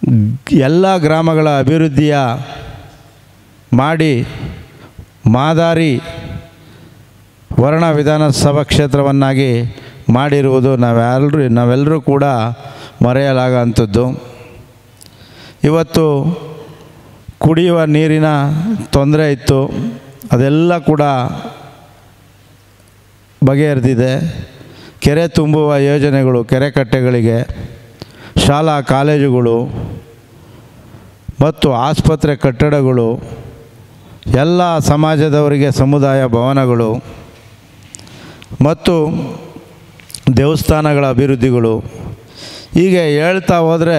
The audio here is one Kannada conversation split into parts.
ಎಲ್ಲ ಗ್ರಾಮಗಳ ಅಭಿವೃದ್ಧಿಯ ಮಾಡಿ ಮಾದಾರಿ ವರ್ಣ ವಿಧಾನಸಭಾ ಕ್ಷೇತ್ರವನ್ನಾಗಿ ಮಾಡಿರುವುದು ನಾವೆಲ್ಲರೂ ನಾವೆಲ್ಲರೂ ಕೂಡ ಮರೆಯಲಾಗಂಥದ್ದು ಇವತ್ತು ಕುಡಿಯುವ ನೀರಿನ ತೊಂದರೆ ಇತ್ತು ಅದೆಲ್ಲ ಕೂಡ ಬಗೆಹರಿದಿದೆ ಕೆರೆ ತುಂಬುವ ಯೋಜನೆಗಳು ಕೆರೆ ಕಟ್ಟೆಗಳಿಗೆ ಶಾಲಾ ಕಾಲೇಜುಗಳು ಮತ್ತು ಆಸ್ಪತ್ರೆ ಕಟ್ಟಡಗಳು ಎಲ್ಲ ಸಮಾಜದವರಿಗೆ ಸಮುದಾಯ ಭವನಗಳು ಮತ್ತು ದೇವಸ್ಥಾನಗಳ ಅಭಿವೃದ್ಧಿಗಳು ಹೀಗೆ ಹೇಳ್ತಾ ಹೋದರೆ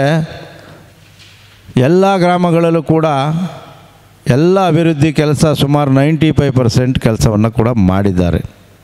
ಎಲ್ಲ ಗ್ರಾಮಗಳಲ್ಲೂ ಕೂಡ ಎಲ್ಲ ಅಭಿವೃದ್ಧಿ ಕೆಲಸ ಸುಮಾರು ನೈಂಟಿ ಫೈವ್ ಪರ್ಸೆಂಟ್ ಕೆಲಸವನ್ನು ಕೂಡ ಮಾಡಿದ್ದಾರೆ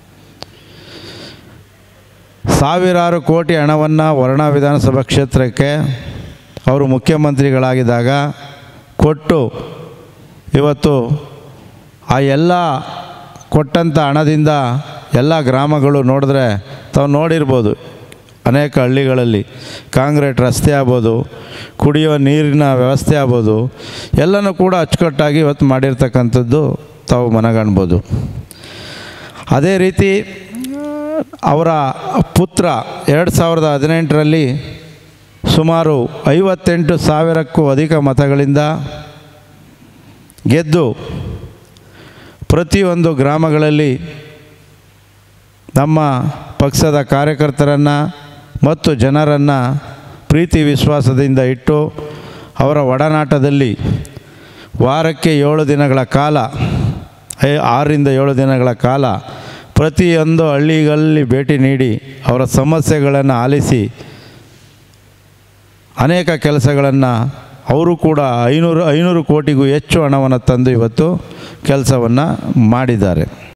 ಸಾವಿರಾರು ಕೋಟಿ ಹಣವನ್ನು ವರ್ಣ ವಿಧಾನಸಭಾ ಕ್ಷೇತ್ರಕ್ಕೆ ಅವರು ಮುಖ್ಯಮಂತ್ರಿಗಳಾಗಿದ್ದಾಗ ಕೊಟ್ಟು ಇವತ್ತು ಆ ಎಲ್ಲ ಕೊಟ್ಟಂಥ ಹಣದಿಂದ ಎಲ್ಲ ಗ್ರಾಮಗಳು ನೋಡಿದ್ರೆ ತಾವು ನೋಡಿರ್ಬೋದು ಅನೇಕ ಹಳ್ಳಿಗಳಲ್ಲಿ ಕಾಂಕ್ರೀಟ್ ರಸ್ತೆ ಆಗ್ಬೋದು ಕುಡಿಯುವ ನೀರಿನ ವ್ಯವಸ್ಥೆ ಆಗ್ಬೋದು ಎಲ್ಲನೂ ಕೂಡ ಅಚ್ಚುಕಟ್ಟಾಗಿ ಇವತ್ತು ಮಾಡಿರ್ತಕ್ಕಂಥದ್ದು ತಾವು ಮನಗಾಣ್ಬೋದು ಅದೇ ರೀತಿ ಅವರ ಪುತ್ರ ಎರಡು ಸಾವಿರದ ಹದಿನೆಂಟರಲ್ಲಿ ಸುಮಾರು ಐವತ್ತೆಂಟು ಸಾವಿರಕ್ಕೂ ಅಧಿಕ ಮತಗಳಿಂದ ಗೆದ್ದು ಪ್ರತಿಯೊಂದು ಗ್ರಾಮಗಳಲ್ಲಿ ನಮ್ಮ ಪಕ್ಷದ ಕಾರ್ಯಕರ್ತರನ್ನು ಮತ್ತು ಜನರನ್ನು ಪ್ರೀತಿ ವಿಶ್ವಾಸದಿಂದ ಇಟ್ಟು ಅವರ ಒಡನಾಟದಲ್ಲಿ ವಾರಕ್ಕೆ ಏಳು ದಿನಗಳ ಕಾಲ ಐ- ಆರರಿಂದ ಏಳು ದಿನಗಳ ಕಾಲ ಪ್ರತಿಯೊಂದು ಹಳ್ಳಿಗಳಲ್ಲಿ ಭೇಟಿ ನೀಡಿ ಅವರ ಸಮಸ್ಯೆಗಳನ್ನು ಆಲಿಸಿ ಅನೇಕ ಕೆಲಸಗಳನ್ನು ಅವರು ಕೂಡ ಐನೂರು ಐನೂರು ಕೋಟಿಗೂ ಹೆಚ್ಚು ಹಣವನ್ನು ತಂದು ಇವತ್ತು ಕೆಲಸವನ್ನು ಮಾಡಿದ್ದಾರೆ